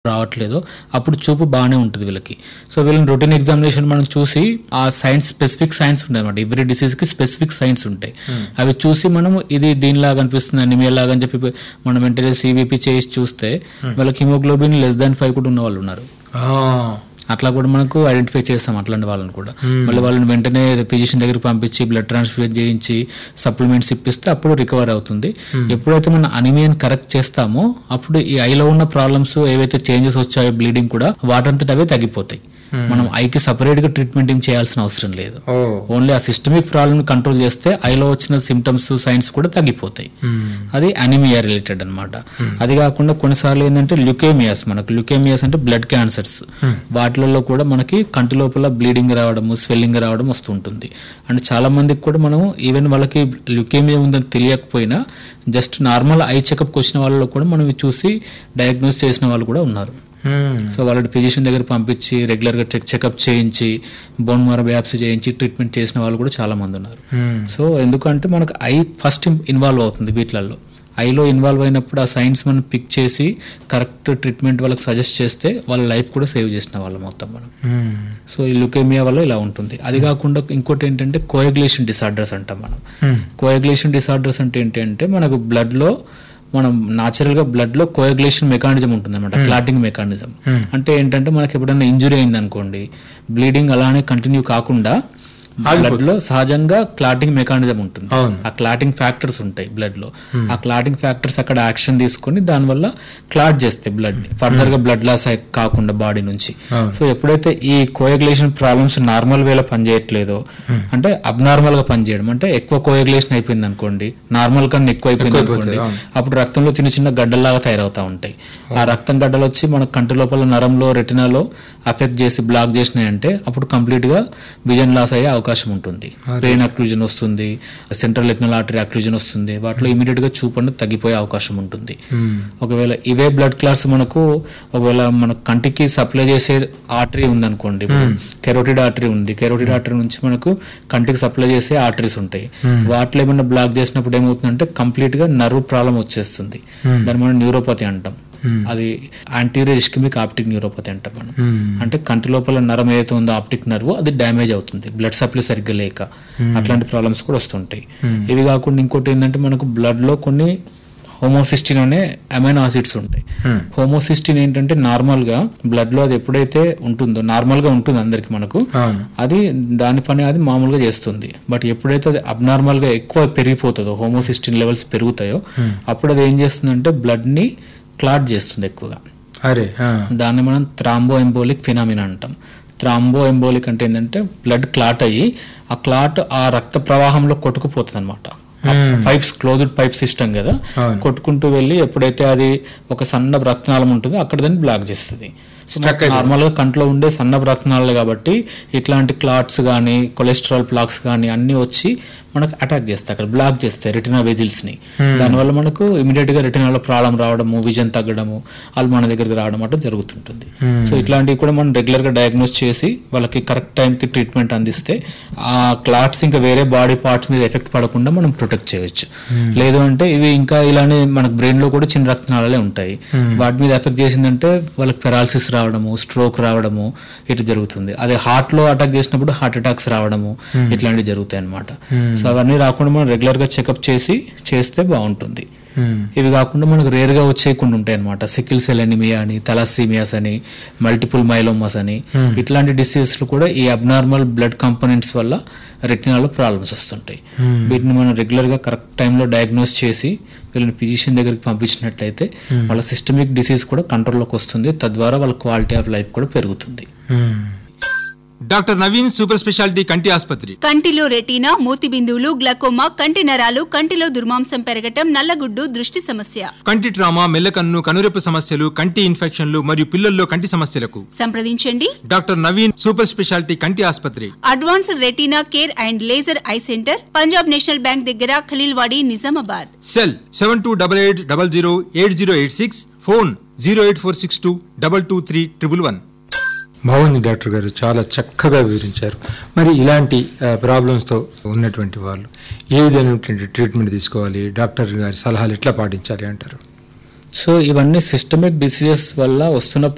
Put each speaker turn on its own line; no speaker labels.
రావట్లేదో అప్పుడు చూపు బాగానే ఉంటుంది వీళ్ళకి సో వీళ్ళని రొటీన్ ఎగ్జామినేషన్ మనం చూసి ఆ సైన్స్ స్పెసిఫిక్ సైన్స్ ఉంటాయి అనమాట ఎవ్రీ డిసీజ్ కి స్పెసిఫిక్ సైన్స్ ఉంటాయి అవి చూసి మనం ఇది దీనిలాగా అనిపిస్తుంది అనిమియా లాగా అని చెప్పి మనం వెంటనే సివిపి చేసి చూస్తే వాళ్ళకి హిమోగ్లోబిన్ లెస్ దాన్ ఫైవ్ కూడా ఉన్న వాళ్ళు ఉన్నారు అట్లా కూడా మనకు ఐడెంటిఫై చేస్తాం అట్లాంటి వాళ్ళని కూడా మళ్ళీ వాళ్ళని వెంటనే ఫిజిషియన్ దగ్గరికి పంపించి బ్లడ్ ట్రాన్స్ఫ్యూజ్ చేయించి సప్లిమెంట్స్ ఇప్పిస్తే అప్పుడు రికవర్ అవుతుంది ఎప్పుడైతే మనం అనిమియన్ కరెక్ట్ చేస్తామో అప్పుడు ఈ ఐలో ఉన్న ప్రాబ్లమ్స్ ఏవైతే చేంజెస్ వచ్చాయో బ్లీడింగ్ కూడా వాటంతట అవే తగ్గిపోతాయి మనం ఐకి సపరేట్ గా ట్రీట్మెంట్ ఏం చేయాల్సిన అవసరం లేదు
ఓ
ఓన్లీ ఆ సిస్టమిక్ ప్రాబ్లమ్ కంట్రోల్ చేస్తే ఐలో వచ్చిన సిమ్టమ్స్ సైన్స్ కూడా తగ్గిపోతాయి అది అనిమియా రిలేటెడ్ అన్నమాట అది కాకుండా కొన్నిసార్లు ఏంటంటే ల్యూకేమియాస్ మనకు ల్యూకేమియాస్ అంటే బ్లడ్ క్యాన్సర్స్ వాటిలలో కూడా మనకి కంటి లోపల బ్లీడింగ్ రావడము స్వెల్లింగ్ రావడం వస్తుంటుంది అండ్ చాలా మందికి కూడా మనం ఈవెన్ వాళ్ళకి ల్యూకేమియా ఉందని తెలియకపోయినా జస్ట్ నార్మల్ ఐ చెకప్కి వచ్చిన వాళ్ళలో కూడా మనం ఇవి చూసి డయాగ్నోస్ చేసిన వాళ్ళు కూడా ఉన్నారు సో వాళ్ళని ఫిజిషియన్ దగ్గర పంపించి రెగ్యులర్ గా చెక్ చెకప్ చేయించి బోన్ మర బ్యాప్స్ చేయించి ట్రీట్మెంట్ చేసిన వాళ్ళు కూడా చాలా మంది ఉన్నారు సో ఎందుకంటే మనకు ఐ ఫస్ట్ ఇన్వాల్వ్ అవుతుంది వీటిలలో ఐలో ఇన్వాల్వ్ అయినప్పుడు ఆ సైన్స్ మనం పిక్ చేసి కరెక్ట్ ట్రీట్మెంట్ వాళ్ళకి సజెస్ట్ చేస్తే వాళ్ళ లైఫ్ కూడా సేవ్ చేసిన వాళ్ళం మొత్తం మనం సో ఈ లుకేమియా వల్ల ఇలా ఉంటుంది అది కాకుండా ఇంకోటి ఏంటంటే కోయగ్లేషన్ డిసార్డర్స్ అంటాం మనం కోయగ్లేషన్ డిసార్డర్స్ అంటే ఏంటి అంటే మనకు బ్లడ్ లో మనం నాచురల్ గా బ్లడ్ లో కోయగ్లేషన్ మెకానిజం ఉంటుంది అనమాట క్లాటింగ్ మెకానిజం అంటే ఏంటంటే మనకి ఎప్పుడైనా ఇంజురీ అయింది అనుకోండి బ్లీడింగ్ అలానే కంటిన్యూ కాకుండా బ్లడ్ లో సహజంగా క్లాటింగ్ మెకానిజం ఉంటుంది
అవును.
ఆ క్లాటింగ్ ఫ్యాక్టర్స్ ఉంటాయి బ్లడ్ లో ఆ క్లాటింగ్ ఫ్యాక్టర్స్ అక్కడ యాక్షన్ తీసుకొని దానివల్ల క్లాట్ చేస్తాయి బ్లడ్ ని ఫర్దర్ గా బ్లడ్ లాస్ కాకుండా బాడీ నుంచి
అవును.
సో ఎప్పుడైతే ఈ కోయగ్లేషన్ ప్రాబ్లమ్స్ నార్మల్ వేలో పనిచేయట్లేదో అంటే అబ్నార్మల్ గా పనిచేయడం అంటే ఎక్కువ కోయగ్లేషన్ అయిపోయింది అనుకోండి నార్మల్ కన్నా ఎక్కువ అయిపోయింది అనుకోండి అప్పుడు రక్తంలో చిన్న చిన్న గడ్డల్లాగా తయారవుతా ఉంటాయి ఆ రక్తం గడ్డలు వచ్చి మన కంటి లోపల నరంలో రెటినాలో అఫెక్ట్ చేసి బ్లాక్ చేసినాయంటే అప్పుడు కంప్లీట్ గా విజన్ లాస్ అయ్యే అవకాశం ఉంటుంది బ్రెయిన్ అక్లూజన్ వస్తుంది సెంట్రల్ రెటినల్ ఆర్టరీ అక్లూజన్ వస్తుంది వాటిలో ఇమీడియట్ గా చూపు అనేది తగ్గిపోయే అవకాశం ఉంటుంది ఒకవేళ ఇవే బ్లడ్ క్లాట్స్ మనకు ఒకవేళ మన కంటికి సప్లై చేసే ఆర్టరీ ఉంది అనుకోండి కెరోటిడ్ ఆర్టరీ ఉంది కెరోటిడ్ ఆర్టరీ నుంచి మనకు కంటికి సప్లై చేసే ఆర్టరీస్ ఉంటాయి వాటిలో ఏమైనా బ్లాక్ చేసినప్పుడు ఏమవుతుందంటే కంప్లీట్ గా నర్వ్ ప్రాబ్లం వచ్చేస్తుంది దాన్ని మనం న్యూరోపతి అంటాం అది యాంటీరియర్ ఇస్కిమిక్ ఆప్టిక్ న్యూరోపతి అంటాం మనం అంటే కంటి లోపల నరం ఏదైతే ఉందో ఆప్టిక్ నర్వ్ అది డ్యామేజ్ అవుతుంది బ్లడ్ సప్లై సరిగ్గా లేక అట్లాంటి ప్రాబ్లమ్స్ కూడా వస్తుంటాయి ఇవి కాకుండా ఇంకోటి ఏంటంటే మనకు బ్లడ్ లో కొన్ని హోమోసిస్టిన్ అనే అమైనో ఆసిడ్స్ ఉంటాయి హోమోసిస్టిన్ ఏంటంటే నార్మల్ గా బ్లడ్ లో అది ఎప్పుడైతే ఉంటుందో నార్మల్ గా ఉంటుంది అందరికి మనకు
అవును
అది దాని పని అది మామూలుగా చేస్తుంది బట్ ఎప్పుడైతే అది అబ్నార్మల్ గా ఎక్కువ పెరిగిపోతుందో హోమోసిస్టిన్ లెవెల్స్ పెరుగుతాయో అప్పుడు అది ఏం చేస్తుందంటే బ్లడ్ ని క్లాట్ చేస్తుంది ఎక్కువగా
అరే ఆ.
దాన్ని మనం థ్రాంబో ఎంబోలిక్ ఫినామినా అంటాం థ్రాంబో ఎంబోలిక్ అంటే ఏంటంటే బ్లడ్ క్లాట్ అయ్యి ఆ క్లాట్ ఆ రక్త ప్రవాహంలో కొట్టుకుపోతుంది అనమాట పైప్స్ క్లోజ్డ్ పైప్ సిస్టమ్ కదా
అవును.
కొట్టుకుంటూ వెళ్ళి ఎప్పుడైతే అది ఒక సన్న రక్తనాళం ఉంటుందో అక్కడ దాన్ని బ్లాక్ చేస్తుంది
Stuck
నార్మల్ గా కంట్లో ఉండే సన్న రక్తనాళాలు కాబట్టి ఇట్లాంటి క్లాట్స్ కానీ కొలెస్ట్రాల్ ప్లాక్స్ కానీ అన్ని వచ్చి మనకు అటాక్ చేస్తాయి అక్కడ బ్లాక్ చేస్తాయి రెటినా వెజిల్స్ ని దానివల్ల మనకు ఇమీడియట్ గా రెటినాలో ప్రాబ్లం రావడము విజన్ తగ్గడము వాళ్ళు మన దగ్గరికి రావడం అట్లా జరుగుతుంటుంది సో ఇట్లాంటివి కూడా మనం రెగ్యులర్ గా డయాగ్నోస్ చేసి వాళ్ళకి కరెక్ట్ టైం కి ట్రీట్మెంట్ అందిస్తే ఆ క్లాట్స్ ఇంకా వేరే బాడీ పార్ట్స్ మీద ఎఫెక్ట్ పడకుండా మనం ప్రొటెక్ట్ చేయొచ్చు లేదు అంటే ఇవి ఇంకా ఇలానే మనకు బ్రెయిన్ లో కూడా చిన్న రక్తనాళాలే ఉంటాయి వాటి మీద ఎఫెక్ట్ చేసిందంటే వాళ్ళకి పెరాలసిస్ రావడము స్ట్రోక్ రావడము ఇటు జరుగుతుంది అదే హార్ట్ లో అటాక్ చేసినప్పుడు హార్ట్ అటాక్స్ రావడము ఇట్లాంటివి జరుగుతాయి అన్నమాట సో అవన్నీ రాకుండా మనం రెగ్యులర్ గా చెకప్ చేసి చేస్తే బాగుంటుంది
ఉమ్.
ఇవి కాకుండా మనకు రేర్ గా వచ్చేయకుండా ఉంటాయి అనమాట సికిల్ సెల్ ఎనిమియా అని తలాసీమియాస్ అని మల్టిపుల్ మైలోమాస్ అని ఇట్లాంటి డిసీజెస్ కూడా ఈ అబ్నార్మల్ బ్లడ్ కంపోనెంట్స్ వల్ల రెటినాలో ప్రాబ్లమ్స్ వస్తుంటాయి వీటిని మనం రెగ్యులర్ గా కరెక్ట్ టైంలో డయాగ్నోస్ చేసి వీళ్ళని ఫిజిషియన్ దగ్గరికి పంపించినట్లయితే వాళ్ళ సిస్టమిక్ డిసీజ్ కూడా కంట్రోల్లోకి వస్తుంది తద్వారా వాళ్ళ క్వాలిటీ ఆఫ్ లైఫ్ కూడా పెరుగుతుంది
ఉమ్.
డాక్టర్ నవీన్ సూపర్ స్పెషాలిటీ కంటి ఆసుపత్రి
కంటిలో రెటీనా మూతి బిందువులు గ్లకోమా కంటి నరాలు కంటిలో దుర్మాంసం పెరగటం నల్లగుడ్డు దృష్టి సమస్య
కంటి ట్రామా మెల్లకన్ను కనురెప్ప సమస్యలు కంటి ఇన్ఫెక్షన్లు మరియు పిల్లల్లో కంటి సమస్యలకు
సంప్రదించండి
డాక్టర్ నవీన్ సూపర్ స్పెషాలిటీ కంటి ఆసుపత్రి
advanced retina care and laser eye centre Punjab national bank దగ్గర Khaleelwadi Nizamabad
cell seven two double eight double zero eight zero eight six phone zero eight four six two double two three triple one
బాగుంది doctor గారు చాలా చక్కగా వివరించారు మరి ఇలాంటి ప్రాబ్లమ్స్తో ఉన్నటువంటి వాళ్ళు ఏ విధమైనటువంటి ట్రీట్మెంట్ తీసుకోవాలి డాక్టర్ గారి సలహాలు ఎట్లా పాటించాలి అంటారు
సో ఇవన్నీ సిస్టమిక్ డిసీజెస్ వల్ల వస్తున్న